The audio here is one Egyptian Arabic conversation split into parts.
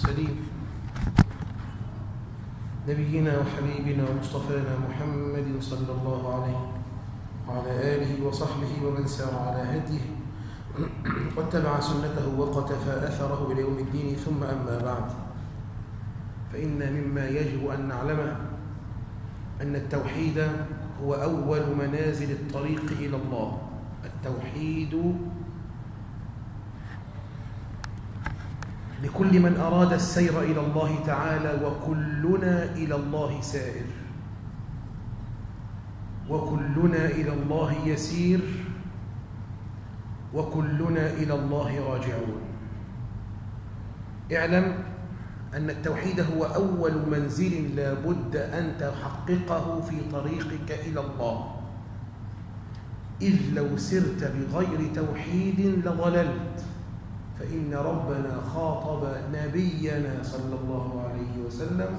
المرسلين نبينا وحبيبنا ومصطفانا محمد صلى الله عليه وعلى آله وصحبه ومن سار على هديه واتبع سنته وقتفى أثره إلى يوم الدين ثم أما بعد فإن مما يجب أن نعلمه أن التوحيد هو أول منازل الطريق إلى الله التوحيد لكل من أراد السير إلى الله تعالى وكلنا إلى الله سائر وكلنا إلى الله يسير وكلنا إلى الله راجعون اعلم أن التوحيد هو أول منزل لا بد أن تحققه في طريقك إلى الله إذ لو سرت بغير توحيد لضللت فإن ربنا خاطب نبينا صلى الله عليه وسلم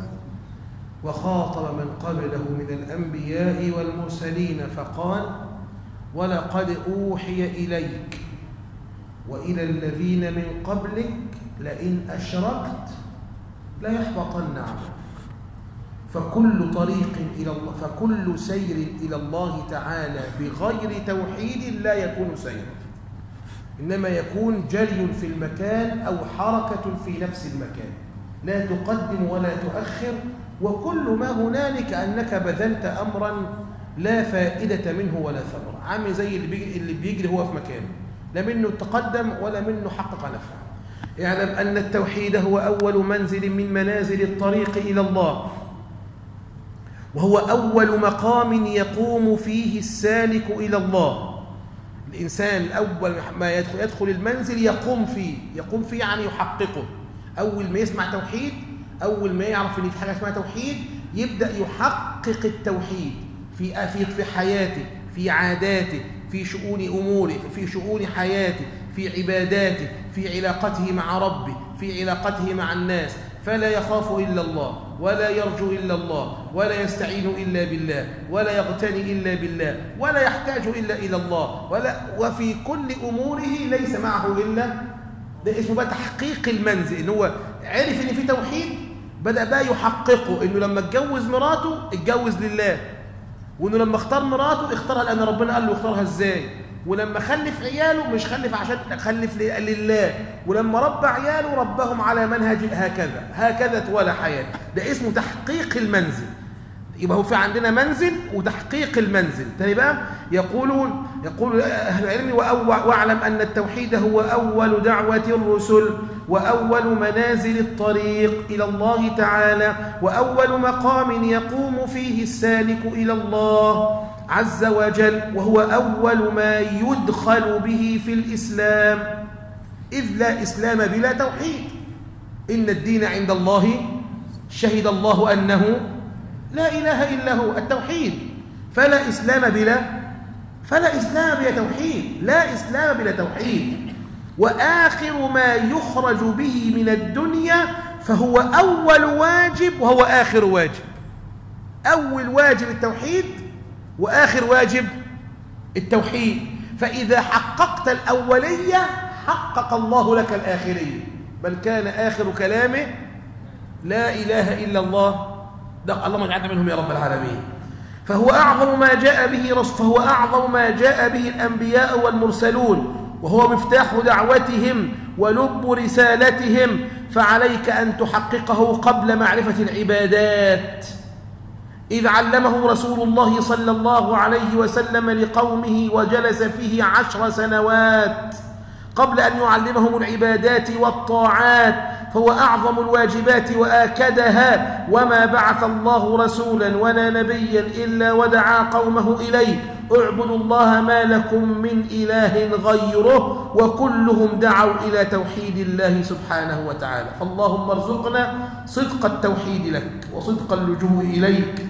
وخاطب من قبله من الأنبياء والمرسلين فقال ولقد أوحي إليك وإلى الذين من قبلك لئن أشركت ليحبطن عملك فكل طريق إلى الله فكل سير إلى الله تعالى بغير توحيد لا يكون سيرا إنما يكون جري في المكان أو حركة في نفس المكان لا تقدم ولا تؤخر وكل ما هنالك أنك بذلت أمرا لا فائدة منه ولا ثمرة عامل زي اللي بيجري, اللي بيجري هو في مكانه لا منه تقدم ولا منه حقق نفعه اعلم أن التوحيد هو أول منزل من منازل الطريق إلى الله وهو أول مقام يقوم فيه السالك إلى الله الإنسان أول ما يدخل, يدخل المنزل يقوم فيه يقوم فيه يعني يحققه أول ما يسمع توحيد أول ما يعرف إن في حاجة اسمها توحيد يبدأ يحقق التوحيد في في في حياته في عاداته في شؤون أموره في شؤون حياته في عباداته في علاقته مع ربه في علاقته مع الناس فلا يخاف إلا الله ولا يرجو إلا الله ولا يستعين إلا بالله ولا يغتني إلا بالله ولا يحتاج إلا إلى الله ولا وفي كل أموره ليس معه إلا ده اسمه بقى تحقيق المنزل إن هو عرف إن في توحيد بدأ بقى يحققه إنه لما اتجوز مراته اتجوز لله وإنه لما اختار مراته اختارها لأن ربنا قال له اختارها إزاي ولما خلف عياله مش خلف عشان خلف لله ولما ربى عياله ربهم على منهج هكذا هكذا تولى حياته ده اسمه تحقيق المنزل يبقى هو في عندنا منزل وتحقيق المنزل تاني بقى يقولون يقول اهل العلم واعلم ان التوحيد هو اول دعوه الرسل واول منازل الطريق الى الله تعالى واول مقام يقوم فيه السالك الى الله عز وجل وهو أول ما يدخل به في الإسلام إذ لا إسلام بلا توحيد إن الدين عند الله شهد الله أنه لا إله إلا هو التوحيد فلا إسلام بلا فلا إسلام بلا توحيد لا إسلام بلا توحيد وآخر ما يخرج به من الدنيا فهو أول واجب وهو آخر واجب أول واجب التوحيد وآخر واجب التوحيد فإذا حققت الأولية حقق الله لك الآخرية بل كان آخر كلامه لا إله إلا الله ده اللهم اجعلنا منهم يا رب العالمين فهو أعظم ما جاء به رسول فهو أعظم ما جاء به الأنبياء والمرسلون وهو مفتاح دعوتهم ولب رسالتهم فعليك أن تحققه قبل معرفة العبادات إذ علمه رسول الله صلى الله عليه وسلم لقومه وجلس فيه عشر سنوات قبل أن يعلمهم العبادات والطاعات فهو أعظم الواجبات وآكدها وما بعث الله رسولا ولا نبيا إلا ودعا قومه إليه اعبدوا الله ما لكم من إله غيره وكلهم دعوا إلى توحيد الله سبحانه وتعالى فاللهم ارزقنا صدق التوحيد لك وصدق اللجوء إليك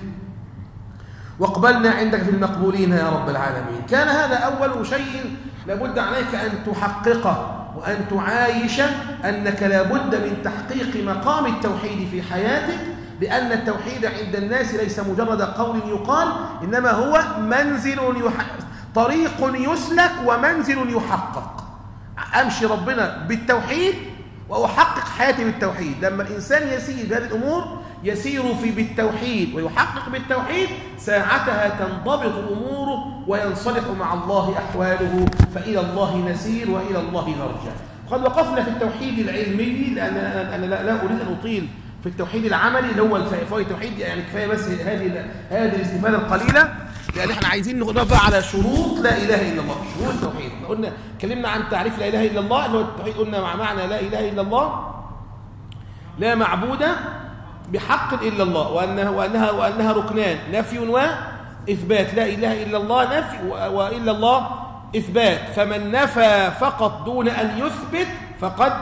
واقبلنا عندك في المقبولين يا رب العالمين كان هذا أول شيء لابد عليك أن تحققه وأن تعايش أنك لابد من تحقيق مقام التوحيد في حياتك لأن التوحيد عند الناس ليس مجرد قول يقال إنما هو منزل يح... طريق يسلك ومنزل يحقق أمشي ربنا بالتوحيد وأحقق حياتي بالتوحيد لما الإنسان يسير بهذه الأمور يسير في بالتوحيد ويحقق بالتوحيد ساعتها تنضبط أموره وينصلح مع الله أحواله فإلى الله نسير وإلى الله نرجع قد وقفنا في التوحيد العلمي لأن أنا لا, لا أريد أن أطيل في التوحيد العملي اللي هو فوائد التوحيد يعني كفاية بس هذه هذه الاستفادة القليلة لأن احنا عايزين نقف بقى على شروط لا إله إلا الله شروط التوحيد قلنا اتكلمنا عن تعريف لا إله إلا الله اللي هو التوحيد قلنا مع معنى لا إله إلا الله لا معبود بحق إلا الله وأنها, وأنها, وأنها ركنان نفي وإثبات لا إله إلا الله نفي وإلا الله إثبات فمن نفى فقط دون أن يثبت فقد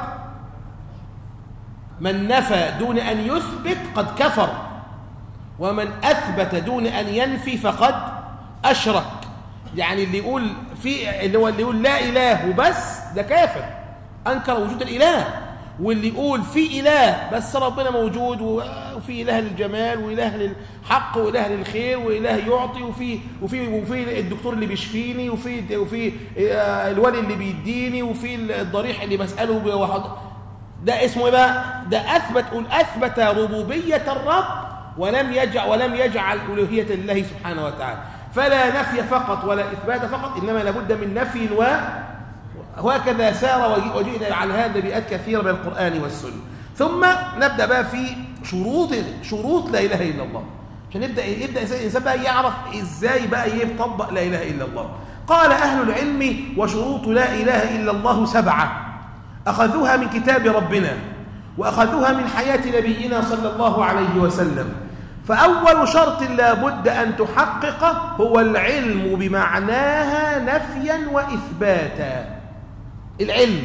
من نفى دون أن يثبت قد كفر ومن أثبت دون أن ينفي فقد أشرك يعني اللي يقول في اللي هو اللي يقول لا إله وبس ده كافر أنكر وجود الإله واللي يقول في إله بس ربنا موجود وفي إله للجمال وإله للحق وإله للخير وإله يعطي وفي وفي وفي الدكتور اللي بيشفيني وفي وفي الولي اللي بيديني وفي الضريح اللي بسأله بواحد ده اسمه ايه بقى؟ ده أثبت قل أثبت ربوبية الرب ولم يجعل ولم يجعل ألوهية الله سبحانه وتعالى فلا نفي فقط ولا إثبات فقط إنما لابد من نفي و وهكذا سار وجئنا على هذا بيئات كثيرة من القرآن والسنة ثم نبدأ بقى في شروط شروط لا إله إلا الله عشان نبدأ يبدأ الإنسان بقى يعرف إزاي بقى يطبق لا إله إلا الله قال أهل العلم وشروط لا إله إلا الله سبعة أخذوها من كتاب ربنا وأخذوها من حياة نبينا صلى الله عليه وسلم فأول شرط لا بد أن تحققه هو العلم بمعناها نفيا وإثباتا العلم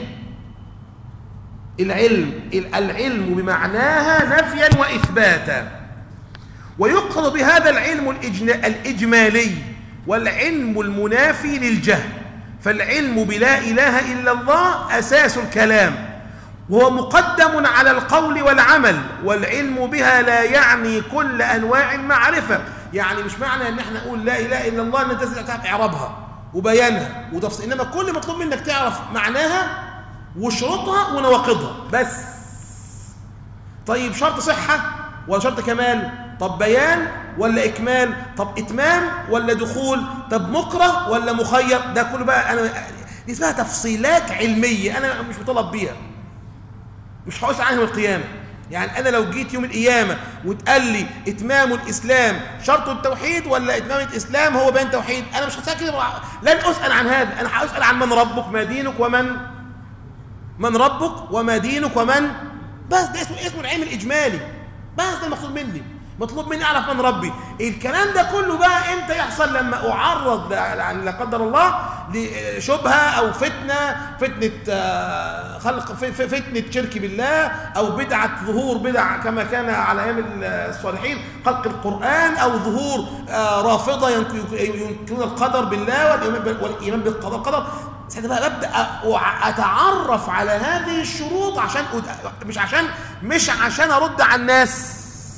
العلم العلم بمعناها نفيا وإثباتا ويقصد بهذا العلم الإجمالي والعلم المنافي للجهل فالعلم بلا إله إلا الله أساس الكلام وهو مقدم على القول والعمل والعلم بها لا يعني كل أنواع المعرفة يعني مش معنى أن احنا نقول لا إله إلا الله أن أنت تعرف إعرابها وبيانها وتفصيل إنما كل مطلوب منك تعرف معناها وشروطها ونواقضها بس طيب شرط صحة ولا شرط كمال طب بيان ولا إكمال طب إتمام ولا دخول طب مكره ولا مخير ده كله بقى أنا دي اسمها تفصيلات علمية أنا مش مطالب بيها مش هقول عنها القيامة يعني أنا لو جيت يوم القيامة وتقال لي إتمام الإسلام شرط التوحيد ولا إتمام الإسلام هو بين توحيد أنا مش هسأل كده لن أسأل عن هذا أنا هسأل عن من ربك ما دينك ومن من ربك وما دينك ومن بس ده اسمه اسمه العلم الإجمالي بس ده المقصود مني مطلوب مني اعرف من ربي الكلام ده كله بقى امتى يحصل لما اعرض يعني لا قدر الله لشبهه او فتنه فتنه خلق فتنه شرك بالله او بدعه ظهور بدع كما كان على ايام الصالحين خلق القران او ظهور رافضه ينكرون القدر بالله والايمان بالقضاء والقدر ساعتها بقى ببدا اتعرف على هذه الشروط عشان مش عشان مش عشان ارد على الناس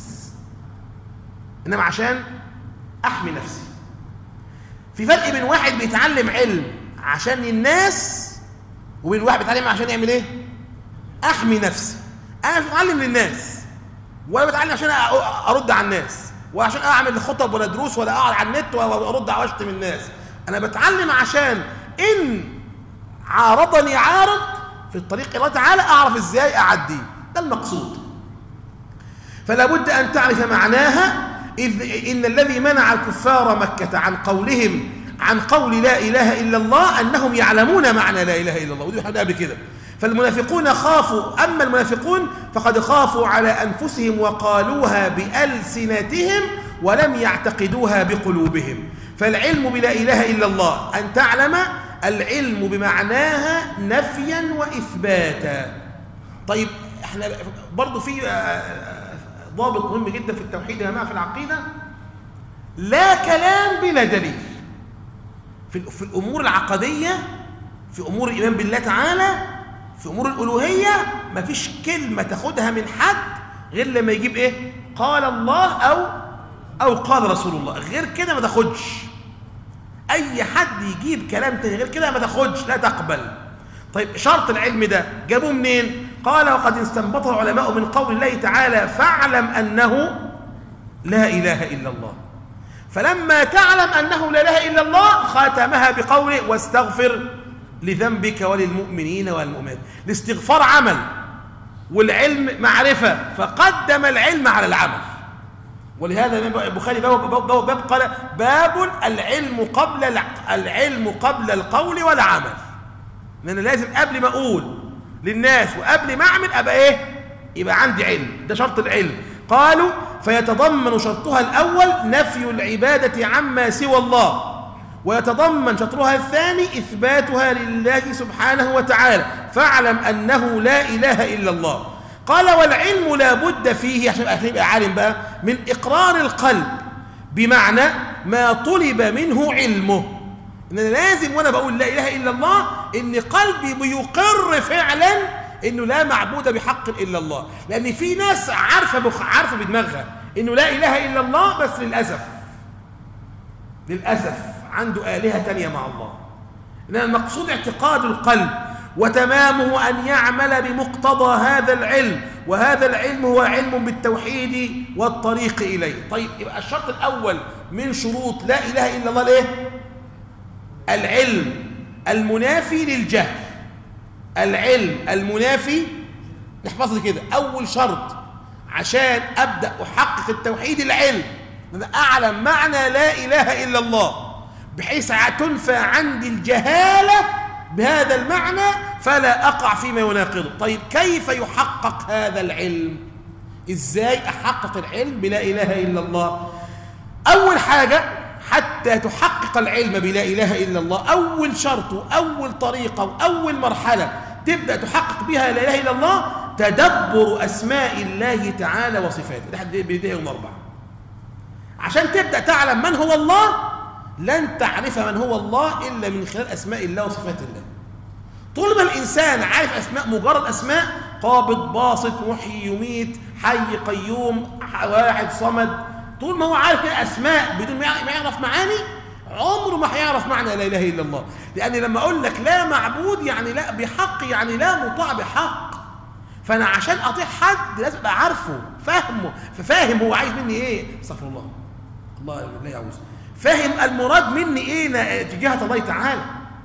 انما عشان احمي نفسي في فرق بين واحد بيتعلم علم عشان الناس وبين واحد بيتعلم عشان يعمل ايه احمي نفسي انا مش بتعلم للناس ولا بتعلم عشان ارد على الناس ولا عشان اعمل خطب ولا دروس ولا اقعد على النت وارد على واشتم الناس انا بتعلم عشان ان عارضني عارض في الطريق الله تعالى اعرف ازاي اعديه ده المقصود فلا بد ان تعرف معناها إذ إن الذي منع الكفار مكة عن قولهم عن قول لا إله إلا الله أنهم يعلمون معنى لا إله إلا الله ودي حاجة قبل كده فالمنافقون خافوا أما المنافقون فقد خافوا على أنفسهم وقالوها بألسنتهم ولم يعتقدوها بقلوبهم فالعلم بلا إله إلا الله أن تعلم العلم بمعناها نفيا وإثباتا طيب احنا برضو في ضابط مهم جدا في التوحيد يا جماعه في العقيده لا كلام بلا دليل في في الامور العقديه في امور الايمان بالله تعالى في امور الالوهيه مفيش كلمه تاخدها من حد غير لما يجيب ايه قال الله او او قال رسول الله غير كده ما تاخدش اي حد يجيب كلام تاني غير كده ما تاخدش لا تقبل طيب شرط العلم ده جابوه منين قال وقد استنبطه العلماء من قول الله تعالى فاعلم أنه لا إله إلا الله فلما تعلم أنه لا إله إلا الله ختمها بقوله واستغفر لذنبك وللمؤمنين والمؤمنات الاستغفار عمل والعلم معرفة فقدم العلم على العمل ولهذا البخاري باب, باب, باب, باب قال باب العلم قبل العلم قبل القول والعمل لأن لازم قبل ما أقول للناس وقبل ما أعمل أبقى إيه يبقى عندي علم ده شرط العلم قالوا فيتضمن شرطها الأول نفي العبادة عما سوى الله ويتضمن شطرها الثاني إثباتها لله سبحانه وتعالى فاعلم أنه لا إله إلا الله قال والعلم لا بد فيه عشان يبقى عالم بقى من إقرار القلب بمعنى ما طلب منه علمه إن أنا لازم وأنا بقول لا إله إلا الله إن قلبي بيقر فعلا إنه لا معبود بحق إلا الله لأن في ناس عارفة بخ... عارفة بدماغها إنه لا إله إلا الله بس للأسف للأسف عنده آلهة تانية مع الله إن المقصود اعتقاد القلب وتمامه أن يعمل بمقتضى هذا العلم وهذا العلم هو علم بالتوحيد والطريق إليه طيب يبقى الشرط الأول من شروط لا إله إلا الله ليه العلم المنافي للجهل العلم المنافي نحفظ لي كده أول شرط عشان أبدأ أحقق التوحيد العلم أنا أعلم معنى لا إله إلا الله بحيث تنفى عندي الجهالة بهذا المعنى فلا أقع فيما يناقضه طيب كيف يحقق هذا العلم إزاي أحقق العلم بلا إله إلا الله أول حاجة حتى تحقق العلم بلا إله إلا الله أول شرط وأول طريقة وأول مرحلة تبدأ تحقق بها لا إله إلا الله تدبر أسماء الله تعالى وصفاته ده حد بيديه يوم أربعة عشان تبدأ تعلم من هو الله لن تعرف من هو الله إلا من خلال أسماء الله وصفات الله طول ما الإنسان عارف أسماء مجرد أسماء قابض باسط محيي يميت حي قيوم واحد صمد طول ما هو عارف أسماء بدون ما يعرف معاني عمره ما هيعرف معنى لا إله إلا الله لأن لما أقول لك لا معبود يعني لا بحق يعني لا مطاع بحق فأنا عشان أطيع حد لازم أبقى عارفه فاهمه ففاهم هو عايز مني إيه استغفر الله الله لا يعوز فاهم المراد مني ايه تجاه الله تعالى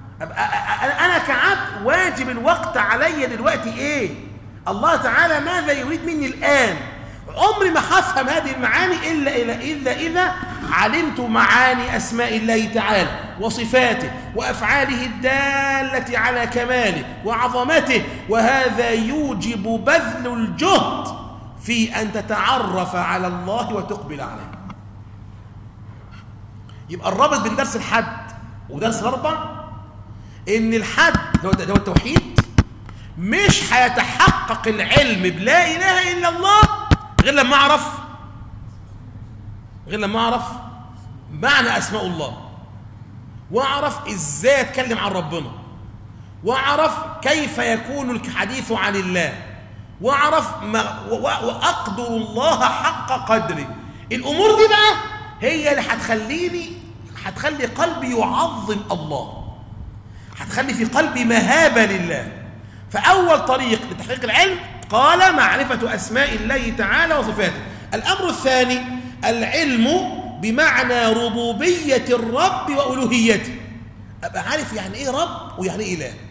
انا كعبد واجب الوقت علي دلوقتي ايه الله تعالى ماذا يريد مني الان عمري ما هفهم هذه المعاني الا الا الا اذا علمت معاني اسماء الله تعالى وصفاته وافعاله الداله على كماله وعظمته وهذا يوجب بذل الجهد في ان تتعرف على الله وتقبل عليه يبقى الرابط بين درس الحد ودرس الاربع ان الحد ده هو التوحيد مش هيتحقق العلم بلا اله الا الله غير لما اعرف غير لما اعرف معنى اسماء الله واعرف ازاي اتكلم عن ربنا واعرف كيف يكون الحديث عن الله واعرف ما واقدر الله حق قدره الامور دي بقى هي اللي هتخليني هتخلي قلبي يعظم الله هتخلي في قلبي مهابة لله فأول طريق لتحقيق العلم قال معرفة أسماء الله تعالى وصفاته الأمر الثاني العلم بمعنى ربوبية الرب وألوهيته أبقى عارف يعني إيه رب ويعني إيه إله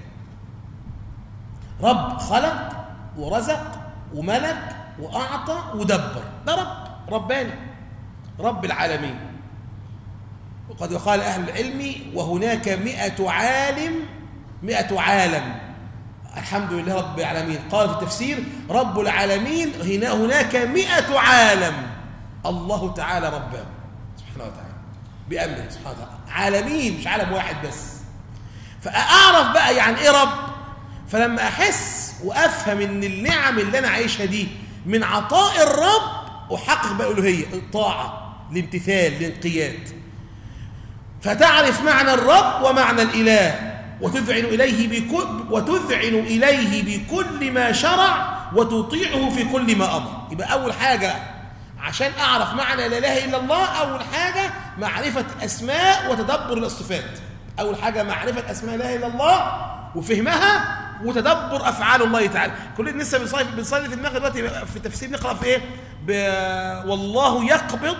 رب خلق ورزق وملك وأعطى ودبر ده رب رباني رب العالمين وقد قال أهل العلم وهناك مئة عالم مئة عالم الحمد لله رب العالمين قال في التفسير رب العالمين هنا هناك مئة عالم الله تعالى رباه سبحانه وتعالى بأمره سبحانه وتعالى عالمين مش عالم واحد بس فأعرف بقى يعني إيه رب فلما أحس وأفهم إن النعم اللي أنا عايشها دي من عطاء الرب أحقق بقى الألوهية الطاعة الامتثال الانقياد فتعرف معنى الرب ومعنى الإله وتذعن إليه بكل وتذعن إليه بكل ما شرع وتطيعه في كل ما أمر يبقى أول حاجة عشان أعرف معنى لا إله إلا الله أول حاجة معرفة أسماء وتدبر الصفات أول حاجة معرفة أسماء لا إله إلا الله وفهمها وتدبر افعال الله تعالى كلنا لسه بنصلي بنصلي في المغرب دلوقتي في التفسير نقرا في ايه ب... والله يقبض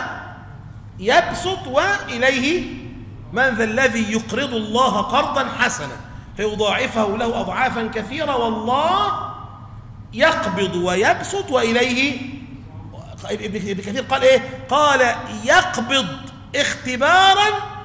ويبسط واليه من ذا الذي يقرض الله قرضا حسنا فيضاعفه له اضعافا كثيره والله يقبض ويبسط واليه ابن كثير قال ايه قال يقبض اختبارا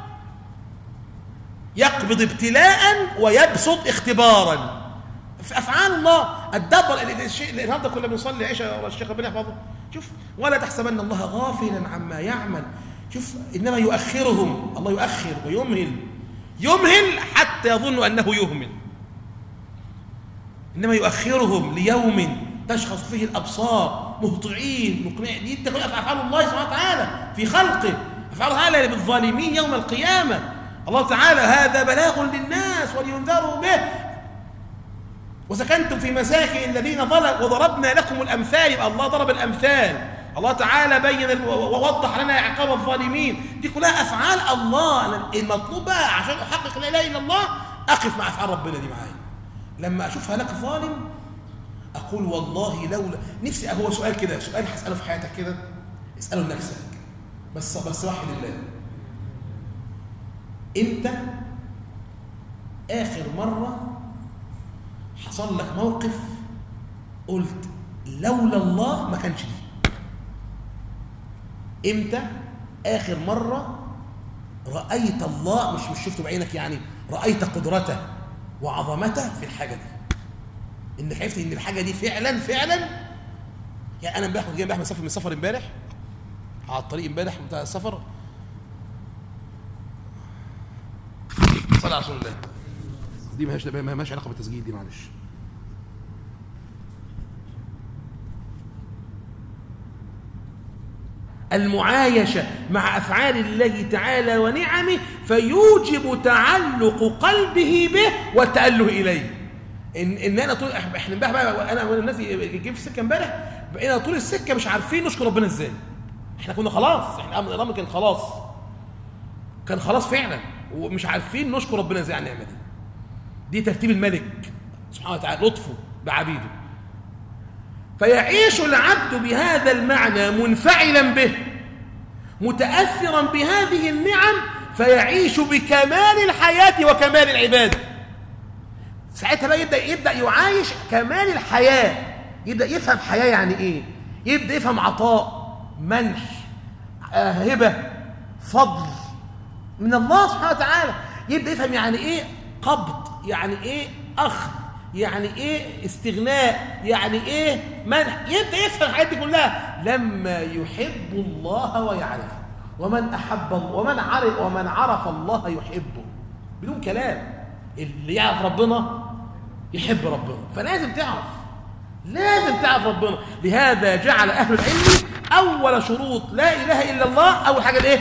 يقبض ابتلاء ويبسط اختبارا في افعال الله الدبر الشيء النهارده كنا بنصلي عشاء الشيخ ربنا يحفظه شوف ولا تحسبن الله غافلا عما يعمل شوف انما يؤخرهم الله يؤخر ويمهل يمهل حتى يظن انه يهمل انما يؤخرهم ليوم تشخص فيه الابصار مهطعين مقنعين دي تكون افعال الله سبحانه وتعالى في خلقه افعال تعالى بالظالمين يوم القيامه الله تعالى هذا بلاغ للناس ولينذروا به وسكنتم في مساكن الذين ظلموا وضربنا لكم الامثال يبقى الله ضرب الامثال الله تعالى بين ووضح لنا عقاب الظالمين دي كلها افعال الله المطلوب بقى عشان احقق لا اله الا الله اقف مع افعال ربنا دي معايا لما اشوفها لك ظالم اقول والله لولا نفسي هو سؤال كده سؤال هساله في حياتك كده اساله لنفسك بس بس وحد الله انت اخر مره حصل لك موقف قلت لولا الله ما كانش دي امتى اخر مره رايت الله مش مش شفته بعينك يعني رايت قدرته وعظمته في الحاجه دي انك عرفت ان الحاجه دي فعلا فعلا يعني انا امبارح جاي امبارح مسافر من السفر امبارح على الطريق امبارح بتاع السفر صلى على رسول الله دي مالهاش مالهاش علاقه بالتسجيل دي معلش المعايشة مع أفعال الله تعالى ونعمه فيوجب تعلق قلبه به والتأله إليه إن, إن أنا طول إحنا امبارح بقى أنا والناس جايين في السكة امبارح بقينا طول السكة مش عارفين نشكر ربنا إزاي إحنا كنا خلاص إحنا الأمر كان خلاص كان خلاص فعلا ومش عارفين نشكر ربنا إزاي على النعمة دي دي ترتيب الملك سبحانه وتعالى لطفه بعبيده فيعيش العبد بهذا المعنى منفعلا به متأثرا بهذه النعم فيعيش بكمال الحياة وكمال العبادة ساعتها بقى يبدأ, يبدأ يعايش كمال الحياة يبدأ يفهم حياة يعني إيه يبدأ يفهم عطاء منح آه هبة فضل من الله سبحانه وتعالى يبدأ يفهم يعني إيه قبض يعني إيه أخذ يعني ايه استغناء يعني ايه منح يبدا يفهم الحاجات دي كلها لما يحب الله ويعرفه ومن احب ومن عرف ومن عرف الله يحبه بدون كلام اللي يعرف ربنا يحب ربنا فلازم تعرف لازم تعرف ربنا لهذا جعل اهل العلم اول شروط لا اله الا الله اول حاجه الايه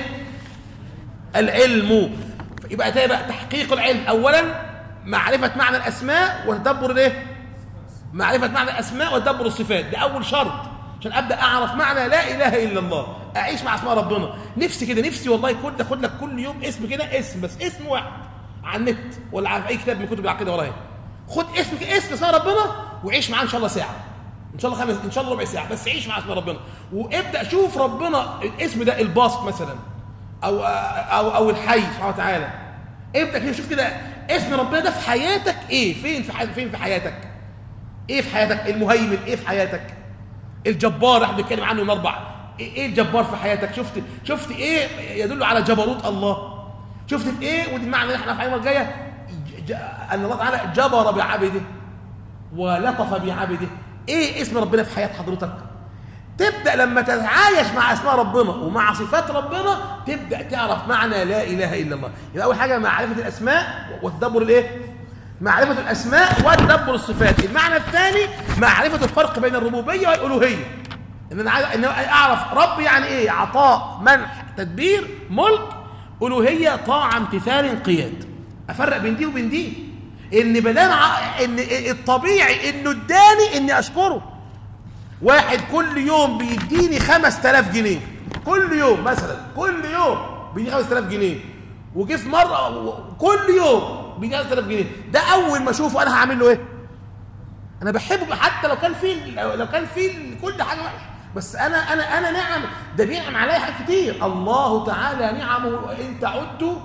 العلم يبقى ده بقى تحقيق العلم اولا معرفة معنى الأسماء وتدبر الايه؟ معرفة معنى الأسماء وتدبر الصفات ده أول شرط عشان أبدأ أعرف معنى لا إله إلا الله أعيش مع أسماء ربنا نفسي كده نفسي والله كنت أخد لك كل يوم اسم كده اسم بس اسم واحد على النت ولا على أي كتاب من كتب العقيدة ورايا خد اسم اسم اسماء ربنا وعيش معاه إن شاء الله ساعة إن شاء الله خمس إن شاء الله ربع ساعة بس عيش مع أسماء ربنا وابدأ شوف ربنا الاسم ده الباسط مثلا أو أو أو الحي سبحانه وتعالى ابدأ كده شوف كده اسم ربنا ده في حياتك ايه فين في حي... فين في حياتك ايه في حياتك المهيمن ايه في حياتك الجبار احنا بنتكلم عنه من اربع ايه الجبار في حياتك شفت شفت ايه يدل على جبروت الله شفت في ايه ودي المعنى اللي احنا في الحلقه الجايه ج... ان الله تعالى جبر بعبده ولطف بعبده ايه اسم ربنا في حياه حضرتك تبدا لما تتعايش مع اسماء ربنا ومع صفات ربنا تبدا تعرف معنى لا اله الا الله يبقى اول حاجه معرفه الاسماء وتدبر الايه معرفه الاسماء وتدبر الصفات المعنى الثاني معرفه الفرق بين الربوبيه والالوهيه ان انا عايز ان اعرف رب يعني ايه عطاء منح تدبير ملك الوهيه طاعه امتثال انقياد افرق بين دي وبين دي ان بدل ان الطبيعي انه اداني اني اشكره واحد كل يوم بيديني 5000 جنيه كل يوم مثلا كل يوم بيديني 5000 جنيه وجه في مره كل يوم بيديني 10000 جنيه ده اول ما اشوفه انا هعمل له ايه انا بحبه حتى لو كان فيه لو كان فيه كل حاجه وحشه بس انا انا انا نعم ده بينعم عليا حاجات كتير الله تعالى نعمه وان تعدوا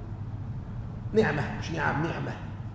نعمه مش نعم نعمه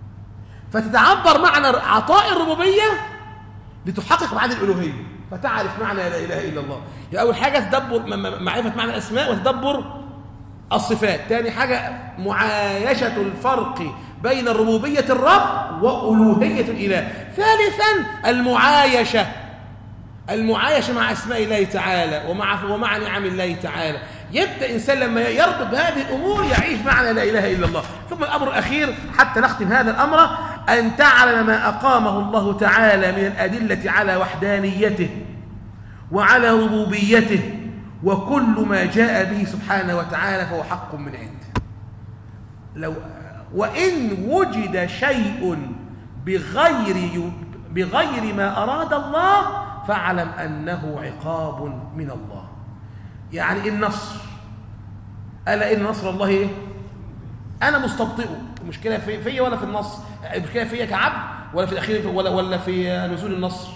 فتتعبر معنى عطاء الربوبيه لتحقق معنى الالوهيه فتعرف معنى لا اله الا الله يعني اول حاجه تدبر معرفه معنى الاسماء وتدبر الصفات ثاني حاجه معايشه الفرق بين ربوبيه الرب والوهيه الاله ثالثا المعايشه المعايشه مع اسماء الله تعالى ومع ومع نعم الله تعالى يبدا انسان لما يربط بهذه الامور يعيش معنى لا اله الا الله ثم الامر الاخير حتى نختم هذا الامر ان تعلم ما اقامه الله تعالى من الادله على وحدانيته وعلى ربوبيته وكل ما جاء به سبحانه وتعالى فهو حق من عنده لو وان وجد شيء بغير بغير ما اراد الله فاعلم انه عقاب من الله يعني النصر الا ان نصر الله ايه انا مستبطئه المشكله في فيا ولا في النص المشكله فيا كعبد ولا في الاخير ولا ولا في نزول النصر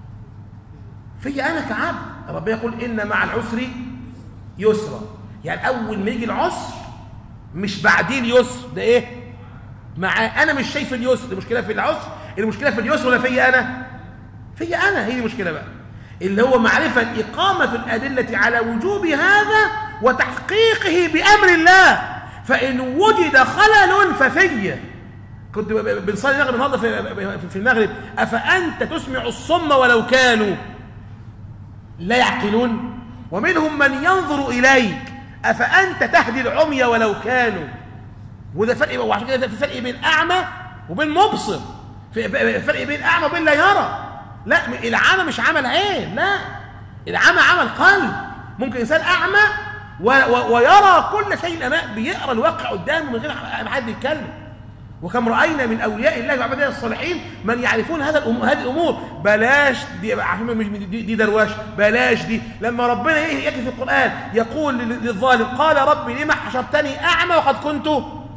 فيا انا كعبد ربنا يقول ان مع العسر يسرا يعني اول ما يجي العسر مش بعدين يسر ده ايه مع انا مش شايف اليسر المشكله في العسر المشكله في اليسر ولا فيا انا فيا انا هي المشكله بقى اللي هو معرفه اقامه الادله على وجوب هذا وتحقيقه بامر الله فان وجد خلل ففي كنت بنصلي المغرب النهارده في, في المغرب افانت تسمع الصم ولو كانوا لا يعقلون ومنهم من ينظر اليك افانت تهدي العمي ولو كانوا وده فرق وعشان كده في فرق بين اعمى وبين مبصر في فرق بين اعمى وبين لا يرى لا العمى مش عمل عين لا العمى عمل قلب ممكن انسان اعمى و و ويرى كل شيء امامه بيقرا الواقع قدامه من غير ما حد يتكلم وكم راينا من اولياء الله وعباده الصالحين من يعرفون هذا الأمور هذه الامور بلاش دي دي, دي دروش بلاش دي لما ربنا يجي في القران يقول للظالم قال ربي لما حشرتني اعمى وقد كنت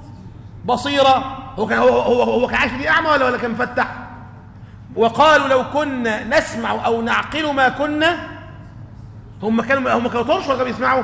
بصيرا هو كان هو هو, هو كان عايش دي اعمى ولا ولا كان مفتح وقالوا لو كنا نسمع او نعقل ما كنا هم كانوا هم كانوا طرش ولا كانوا بيسمعوا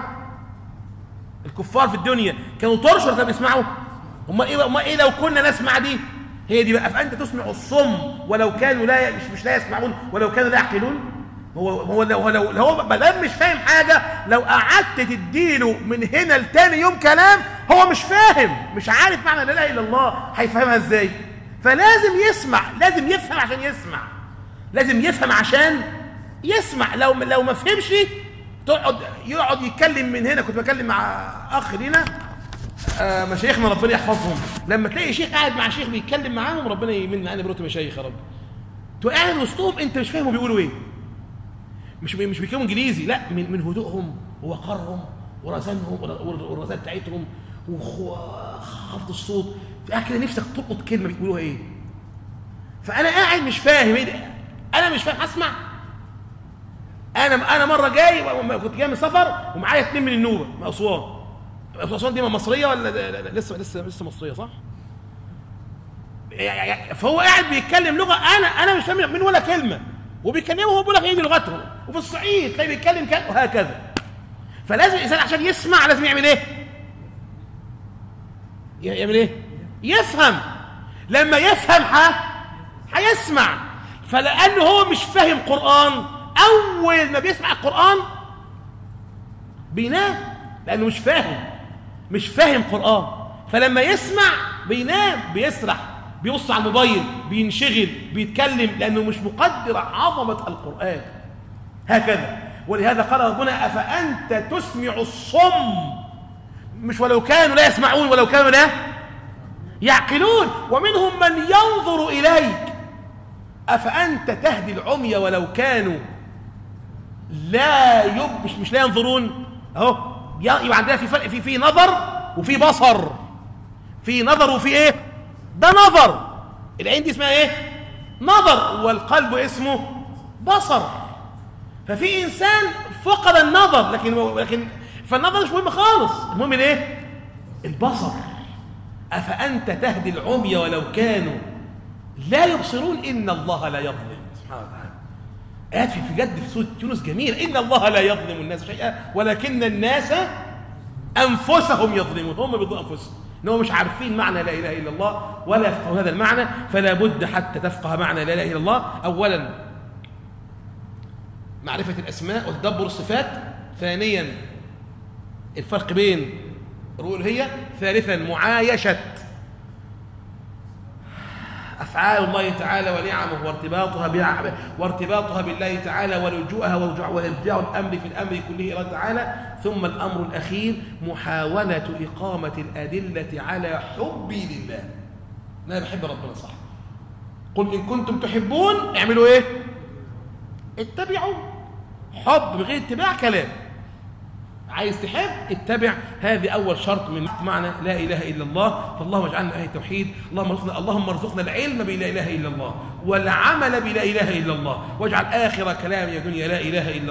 الكفار في الدنيا كانوا طرش ولا كانوا بيسمعوا هم ايه هم ايه لو كنا نسمع دي هي دي بقى فانت تسمع الصم ولو كانوا لا مش مش لا يسمعون ولو كانوا لا يعقلون هو هو لو لو هو ما دام مش فاهم حاجه لو قعدت تديله من هنا لتاني يوم كلام هو مش فاهم مش عارف معنى لا اله الا الله هيفهمها ازاي فلازم يسمع لازم يفهم عشان يسمع لازم يفهم عشان يسمع لو لو ما فهمش تقعد يقعد يتكلم من هنا كنت بكلم مع اخ لينا آه مشايخنا ربنا يحفظهم لما تلاقي شيخ قاعد مع شيخ بيتكلم معاهم ربنا يمن علينا بروت مشايخ يا رب تبقى قاعد وسطهم انت مش فاهم بيقولوا ايه مش مش بيتكلموا انجليزي لا من من هدوءهم ووقارهم ورزانهم والرزان بتاعتهم وخفض الصوت قاعد كده نفسك تلقط كلمه بيقولوها ايه فانا قاعد مش فاهم ايه ده انا مش فاهم هسمع انا انا مره جاي كنت جاي من سفر ومعايا اثنين من النوبه من اسوان اسوان دي مصريه ولا لسه لسه لسه مصريه صح فهو قاعد بيتكلم لغه انا انا مش فاهم من ولا كلمه وبيكلمه وهو بيقول لك ايه دي لغتهم وفي الصعيد تلاقيه بيتكلم كده وهكذا فلازم الانسان عشان يسمع لازم يعمل ايه يعمل ايه يفهم لما يفهم ح... هيسمع فلانه هو مش فاهم قران اول ما بيسمع القران بينام لانه مش فاهم مش فاهم قران فلما يسمع بينام بيسرح بيبص على الموبايل بينشغل بيتكلم لانه مش مقدر عظمه القران هكذا ولهذا قال ربنا افانت تسمع الصم مش ولو كانوا لا يسمعون ولو كانوا لا يعقلون ومنهم من ينظر اليك افانت تهدي العمي ولو كانوا لا يب مش, مش لا ينظرون اهو يبقى عندنا في فرق في في نظر وفي بصر في نظر وفي ايه ده نظر العين دي اسمها ايه نظر والقلب اسمه بصر ففي انسان فقد النظر لكن لكن فالنظر مش مهم خالص المهم الايه البصر أفأنت تهدي العمي ولو كانوا لا يبصرون إن الله لا يظلم سبحانه وتعالى آيات في في جد في سورة يونس جميل إن الله لا يظلم الناس شيئا ولكن الناس أنفسهم يظلمون هم بيظلموا أنفسهم إنهم مش عارفين معنى لا إله إلا الله ولا يفقهون هذا المعنى فلا بد حتى تفقه معنى لا إله إلا الله أولا معرفة الأسماء وتدبر الصفات ثانيا الفرق بين الألوهية ثالثا معايشة أفعال الله تعالى ونعمه وارتباطها بع- وارتباطها بالله تعالى ولجوءها ورجوع ورجوع الأمر في الأمر كله إلى الله تعالى ثم الأمر الأخير محاولة إقامة الأدلة على حبي لله أنا بحب ربنا صح قل إن كنتم تحبون اعملوا إيه اتبعوا حب بغير اتباع كلام عايز تحب اتبع هذه اول شرط من معنى لا اله الا الله فاللهم اجعلنا اهل التوحيد اللهم ارزقنا اللهم ارزقنا العلم بلا اله الا الله والعمل بلا اله الا الله واجعل اخر كلام يا دنيا لا اله الا